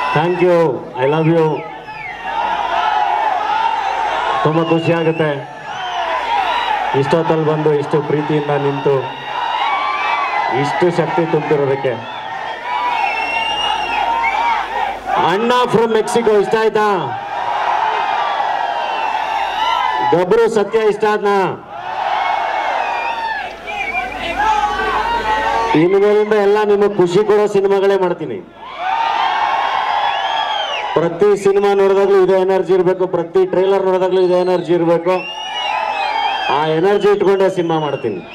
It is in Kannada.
thank you I love you ತುಂಬ ಖುಷಿ ಆಗುತ್ತೆ ಇಷ್ಟೊತ್ತಲ್ಲಿ ಬಂದು ಇಷ್ಟು ಪ್ರೀತಿಯಿಂದ ನಿಂತು ಇಷ್ಟು ಶಕ್ತಿ ತುಂಬಿರೋದಕ್ಕೆ ಅಣ್ಣ ಫ್ರಮ್ ಮೆಕ್ಸಿಕೋ ಇಷ್ಟ ಆಯ್ತಾ ಗಬ್ರು ಸತ್ಯ ಇಷ್ಟ ಆದ್ನಾ ಇನ್ಮೇಲಿಂದ ಎಲ್ಲ ನಿಮಗೆ ಖುಷಿ ಕೊಡೋ ಸಿನಿಮಾಗಳೇ ಮಾಡ್ತೀನಿ ಪ್ರತಿ ಸಿನಿಮಾ ನೋಡಿದಾಗ್ಲೂ ಇದೇ ಎನರ್ಜಿ ಇರಬೇಕು ಪ್ರತಿ ಟ್ರೈಲರ್ ನೋಡಿದಾಗ್ಲೂ ಇದೇ ಎನರ್ಜಿ ಇರಬೇಕು ಆ ಎನರ್ಜಿ ಇಟ್ಕೊಂಡೇ ಸಿನಿಮಾ ಮಾಡ್ತೀನಿ